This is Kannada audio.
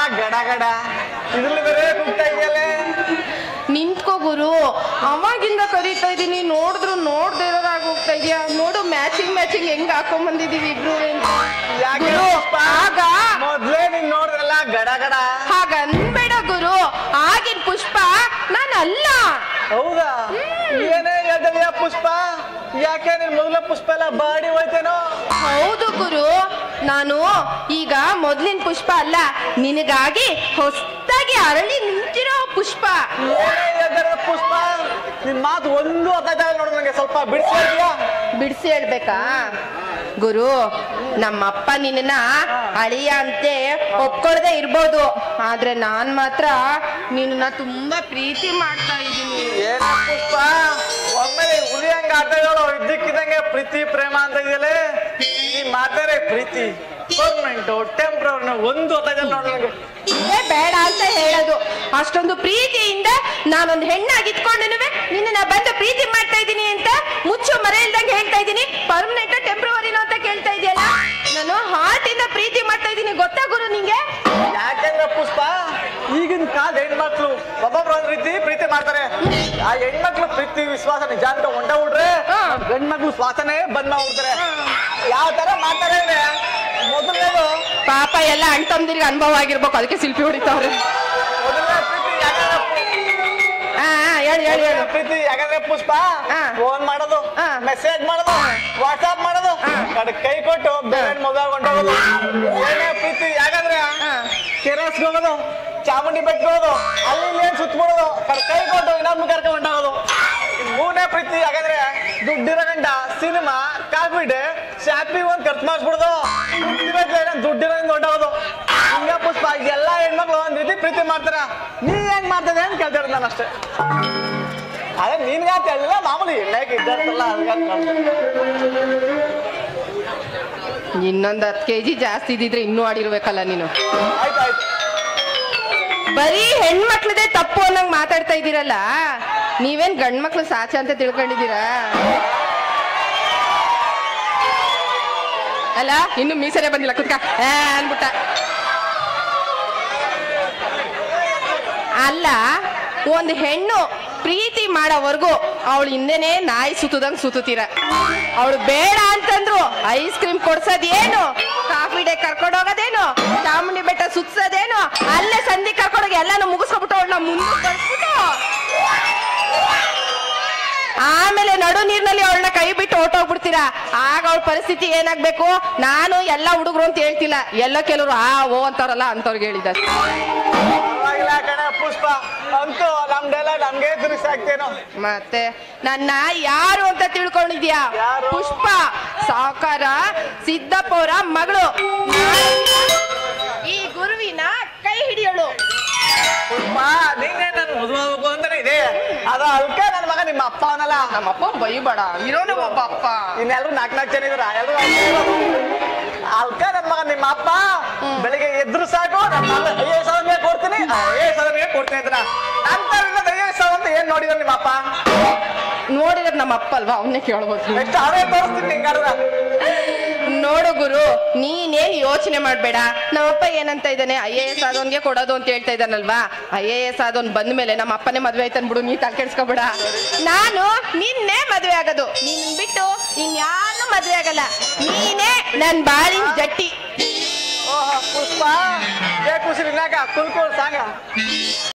ಗಡ ಗಡ ಇದ್ರಲ್ಲಿ ಬೇರೆ ಕೂಗ್ತಾ ಇದೆಯಲ್ಲೇ ನಿಂತ್ಕೋ ಗುರು ಅವಾಗಿಂದ ಕರೀತಾ ಇದೀನಿ ನೋಡಿದ್ರು ನೋಡ್ದೇ ಇರೋದಾಗ ಹೋಗ್ತಾ ಇದೀಯಾ ನೋಡು ಮ್ಯಾಚಿಂಗ್ ಮ್ಯಾಚಿಂಗ್ ಹೆಂಗ್ ಹಾಕೊಂಡ್ ಬಂದಿದೀವಿ ಇಬ್ರು ಅಂತ. ಯಾಕೆ ಗುರು ಪುಷ್ಪ? ಆಗ ಮೊದ್ಲೇ ನೀನ್ ನೋಡಿದ್ರಲ್ಲ ಗಡ ಗಡ ಹಾಗನ್ಬೇಡ ಗುರು ಆಗಿನ್ ಪುಷ್ಪ ನಾನಲ್ಲ ಹೌದಾ ಏನೇ ಹೇಳ್ತಿದ್ಯಾ ಪುಷ್ಪ ಯಾಕೆ ನಿನ್ ಮೊದಲ ಪುಷ್ಪ ಎಲ್ಲ ಬಾಡಿ ಹೋಯ್ತೇನೋ ಹೌದು ಗುರು ನಾನು ಈಗ ಮೊದ್ಲಿನ ಪುಷ್ಪ ಅಲ್ಲ ನಿನಗಾಗಿ ಹೊಸದಾಗಿ ಅರಳಿ ನಿಂತಿರೋ ಪುಷ್ಪ ಏನೇ ಹೇಳ್ತಿರೋದು ಪುಷ್ಪ ನಿನ್ ಮಾತು ಒಂದು ಅರ್ಥ ಆಯ್ತಾ ಇಲ್ಲ ನೋಡು ನಂಗೆ ಸ್ವಲ್ಪ ಬಿಡಿಸಿ ಹೇಳ್ತೀಯಾ ಬಿಡಿಸಿ ಹೇಳ್ಬೇಕಾ ಗುರು ನಮ್ಮಪ್ಪ ನಿನ್ನ ಅಳಿಯ ಅಂತೆ ಒಪ್ಕೊಳ್ದೆ ಇರ್ಬೋದು ಆದ್ರೆ ನಾನ್ ಮಾತ್ರ ನಿನ್ನ ತುಂಬಾ ಪ್ರೀತಿ ಮಾಡ್ತಾ ಇದ್ದೀನಿ ಏನ ಪುಷ್ಪ ಒಮ್ಮೆ ಹುಲಿ ಹಂಗ ಆಟ ಹೇಳೋ ಇದ್ದಕ್ಕಿದ್ದಂಗೆ ಪ್ರೀತಿ ಪ್ರೇಮ ಅಂತ ಇದೆಯಲ್ಲೇ ಈ ಮಾತಾರೆ ಪ್ರೀತಿ ಪರ್ಮನೆಂಟು ಟೆಂಪ್ರವರಿ ಒಂದು ಅರ್ಥ ಆಯ್ತಾ ಇಲ್ಲ ನೋಡು ನಂಗೆ ಇದೇ ಬೇಡ ಅಂತ ಹೇಳೋದು ಅಷ್ಟೊಂದು ಪ್ರೀತಿಯಿಂದ ನಾನೊಂದು ಹೆಣ್ಣಾಗಿ ಇಟ್ಕೊಂಡುನುವೆ ನಿನ್ನ ಬಂದು ಪ್ರೀತಿ ಮಾಡ್ತಾ ಇದ್ದೀನಿ ಅಂತ ಮುಚ್ಚು ಮರೆ ಇಲ್ದಂಗೆ ಹೇಳ್ತಾ ಇದ್ದೀನಿ ಪರ್ಮನೆಂಟ್ ಟೆಂಪ್ರವರಿನೋ ಅಂತ ಕೇಳ್ತಾ ಇದೆಯಲ್ಲ ನಾನು ಹಾರ್ಟ್ ಇಂದ ಪ್ರೀತಿ ಮಾಡ್ತಾ ಇದ್ದೀನಿ ಗೊತ್ತಾ ಗುರು ನಿಂಗೆ ಯಾಕೆಂದ್ರೆ ಪುಷ್ಪ ಈಗಿನ ಕಾಲದ ಹೆಣ್ಮಕ್ಳು ಒಬ್ಬೊಬ್ರು ಒಂದ್ ರೀತಿ ಪ್ರೀತಿ ಮಾಡ್ತಾರೆ ಆ ಹೆಣ್ಮಕ್ಳು ಪ್ರೀತಿ ವಿಶ್ವಾಸ ನಿಜ ಅಂತ ಹೊಂಟ ಬಿಡ್ರೆ ಹಾ. ಗಂಡ್ಮಕ್ಳು ಶ್ವಾಸನೇ ಬಂದ್ ಮಾಡ್ಬಿಡ್ತಾರೆ ಯಾವ ತರ ಮಾಡ್ತಾರೆ ಅಂದ್ರೆ ಮೊದಲನೇದು ಪಾಪ ಎಲ್ಲ ಅಣ್ಣ ತಮ್ಮದಿರಿಗೆ ಅನುಭವ ಆಗಿರ್ಬೇಕು ಅದಕ್ಕೆ ಶಿಲ್ಪಿ ಹೊಡಿತಾವ್ರೆ ಮೊದಲನೇ ಪ್ರೀತಿ ಯಾಕಂದ್ರೆ ಹಾ ಹಾ, ಹೇಳು ಹೇಳು ಹೇಳು ಪ್ರೀತಿ ಯಾಕಂದ್ರೆ ಪುಷ್ಪ ಹಾ. ಫೋನ್ ಮಾಡೋದು ಹಾ. ಮೆಸೇಜ್ ಮಾಡೋದು ವಾಟ್ಸ್ಆಪ್ ಮಾಡೋದು ಹಾ. ಕಡೆ ಕೈ ಕೊಟ್ಟು ಬೇರೆ ಮೊಬೈಲ್ ಹೊಂಟೋಗೋದು ಏನೇ ಪ್ರೀತಿ ಯಾಕಂದ್ರೆ ಹಾ. ಕೆರಸ್ಗೆ ಹೋಗೋದು ಚಾಮುಂಡಿ ಬೆಟ್ಟಕ್ಕೆ ಹೋಗೋದು ಅಲ್ಲಿ ಇಲ್ಲಿ ಏನ್ ಸುತ್ತಬಿಡೋದು ಕಡೆ ಕೈ ಕೊಟ್ಟು ಇನ್ನೊಬ್ಬ ಕರ್ಕೊಂಡು ಹೊಂಟೋಗೋದು ಮೂರನೇ ಪ್ರೀತಿ ಯಾಕಂದ್ರೆ ದುಡ್ಡಿರೋ ಗಂಡ ಸಿನಿಮಾ ಕಾಫಿ ಡೇ ಶಾಪಿಂಗ್ ಒಂದ್ ಖರ್ಚು ಮಾಡಿಸ್ಬಿಡೋದು ದುಡ್ಡಿರೋ ದುಡ್ಡಿರೋದ್ರಿಂದ ಹೊಂಟೋಗೋದು ಹಿಂಗ ಪುಷ್ಪ ಎಲ್ಲ ಹೆಣ್ಮಕ್ಳು ಒಂದ್ ರೀತಿ ಪ್ರೀತಿ ಮಾಡ್ತಾರ ನೀ ಹೆಂಗ್ ಮಾಡ್ತದೆ ಅಂತ ಕೇಳ್ತಾ ಇರೋದು ನಾನು ಅಷ್ಟೇ ಅದೇ ನಿನ್ಗಾತ ಹೇಳಿಲ್ಲ ಮಾಮೂಲಿ ಹೆಣ್ಣಾಗಿ ಇದ್ದಾರಲ್ಲ ಇನ್ನೊಂದ್ ಹತ್ತು ಕೆಜಿ ಜಾಸ್ತಿ ಇದ್ದಿದ್ರೆ ಇನ್ನೂ ಆಡಿರ್ಬೇಕಲ್ಲ ನೀನು ಆಯ್ತು ಆಯ್ತು ಬರೀ ಹೆಣ್ಮಕ್ಳದೇ ತಪ್ಪು ಅನ್ನಂಗ್ ಮಾತಾಡ್ತಾ ಇದ್ದೀರಲ್ಲ ನೀವೇನ್ ಗಂಡ್ಮಕ್ಳು ಸಾಚ ಅಂತ ತಿಳ್ಕೊಂಡಿದ್ದೀರಾ ಅಲ್ಲ ಇನ್ನು ಮೀಸರೆ ಬಂದಿಲ್ಲ ಕುತ್ಕ ಆ ಅನ್ಬಿಟ್ಟ ಅಲ್ಲ ಒಂದು ಹೆಣ್ಣು ಪ್ರೀತಿ ಮಾಡೋವರೆಗೂ ಅವಳು ಹಿಂದೆನೆ ನಾಯಿ ಸುತ್ತದಂಗ್ ಸುತ್ತೀರ ಅವಳು ಬೇಡ ಅಂತಂದ್ರು ಐಸ್ ಕ್ರೀಮ್ ಕೊಡ್ಸೋದೇನು ಕಾಫಿ ಡೇ ಕರ್ಕೊಂಡು ಹೋಗೋದೇನು ಚಾಮುಂಡಿ ಬೆಟ್ಟ ಸುತ್ಸೋದೇನು ಅಲ್ಲೇ ಸಂಧಿ ಕರ್ಕೊಂಡೋಗಿ ಎಲ್ಲಾನು ಮುಗಿಸ್ಕೊಬಿಟ್ಟು ಅವಳನ್ನ ಮುಂದೆ ಕಳ್ಸ್ಬಿಟ್ಟು ಆಮೇಲೆ ನಡು ನೀರ್ನಲ್ಲಿ ಅವಳನ್ನ ಕೈ ಬಿಟ್ಟು ಹೊರ್ಟೋಗ್ಬಿಡ್ತೀರಾ ಆಗ ಅವಳ ಪರಿಸ್ಥಿತಿ ಏನಾಗ್ಬೇಕು ನಾನು ಎಲ್ಲ ಹುಡುಗರು ಅಂತ ಹೇಳ್ತಿಲ್ಲ ಎಲ್ಲ ಕೆಲವರು ಆ ಓ ಅಂತಾರಲ್ಲ ಅಂತವ್ರಿಗೆ ಹೇಳಿದ ಪರವಾಗಿಲ್ಲ ಕಣ ಪುಷ್ಪ ಅಂತೂ ನಮ್ದೆಲ್ಲ ನಮ್ಗೆ ತಿರುಗಿಸಾಕ್ತೇನೋ ಮತ್ತೆ ನನ್ನ ಯಾರು ಅಂತ ತಿಳ್ಕೊಂಡಿದ್ಯಾ ಯಾರು? ಪುಷ್ಪ ಸಾವುಕಾರ ಸಿದ್ದಪ್ಪ ಅವರ ಮಗಳು ಈ ಗುರುವಿನ ಕೈ ಹಿಡಿಯೋಳು ಪುಷ್ಪ ನೀನೇ ನನ್ ಮದುವೆ ಆಗ್ಬೇಕು ಅಂತಾನೆ ಇದೆ ಅದ ಅಲ್ಕ ನನ್ ಮಗ ನಿಮ್ಮ ಅಪ್ಪ ಅವನಲ್ಲ ನಮ್ಮಪ್ಪ ಬೈಬೇಡ ಇರೋನು ಒಬ್ಬ ಅಪ್ಪ ಇನ್ನೆಲ್ರು ನಾಲ್ಕು ನಾಲ್ಕು ಜನ ಇದ್ರ ಎಲ್ರು ಅಲ್ಕ ನನ್ ಮಗ ನಿಮ್ಮ ಅಪ್ಪ ಬೆಳಿಗ್ಗೆ ಎದ್ರು ಸಾಕು ನನ್ನ ಮಗ ಐ ಎಸ್ ಅವನಿಗೆ ಕೊಡ್ತೀನಿ ಐ ಎಸ್ ಅವನಿಗೆ ಕೊಡ್ತೀನಿ ಅಂತ ಅಂತ ಐ ಎಸ್ ಅಂತ ಏನ್ ನೋಡಿದ್ರು ನಿಮ್ಮ ಅಪ್ಪ ನೋಡಿದ್ರೆ ನಮ್ಮ ಅಪ್ಪ ಅಲ್ವಾ ಅವನ್ನೇ ಕೇಳ್ಬೋದು ನೀನು. ಎಷ್ಟು ಅವೇ ತೋರಿಸ್ತೀನಿ ಹಿಂಗಾದ್ರೆ ನೋಡು ಗುರು ನೀನೇನ್ ಯೋಚನೆ ಮಾಡ್ಬೇಡ ನಮ್ಮಪ್ಪ ಏನಂತ ಇದ್ದಾನೆ ಐ ಎ ಎಸ್ ಆದವನ್ಗೆ ಕೊಡೋದು ಅಂತ ಹೇಳ್ತಾ ಇದ್ದಾನಲ್ವಾ ಐ ಎ ಎಸ್ ಆದವನ್ ಬಂದ ಮೇಲೆ ನಮ್ಮ ಅಪ್ಪನೇ ಮದ್ವೆ ಆಯ್ತಾನ್ ಬಿಡು ನೀ ತಲೆ ಕೆಡ್ಸ್ಕೊಬೇಡ ನಾನು ನಿನ್ನೆ ಮದ್ವೆ ಆಗೋದು ನಿನ್ ಬಿಟ್ಟು ಇನ್ಯಾರು ಮದ್ವೆ ಆಗಲ್ಲ ನೀನೇ ನನ್ ಬಾಳಿನ ಜಟ್ಟಿ ಓಹೋ ಪುಷ್ಪ ಏ ಖುಷಿ ನಿನ್ನಾಕ ಕುಲ್ಕುಲ್ ಸಾಂಗ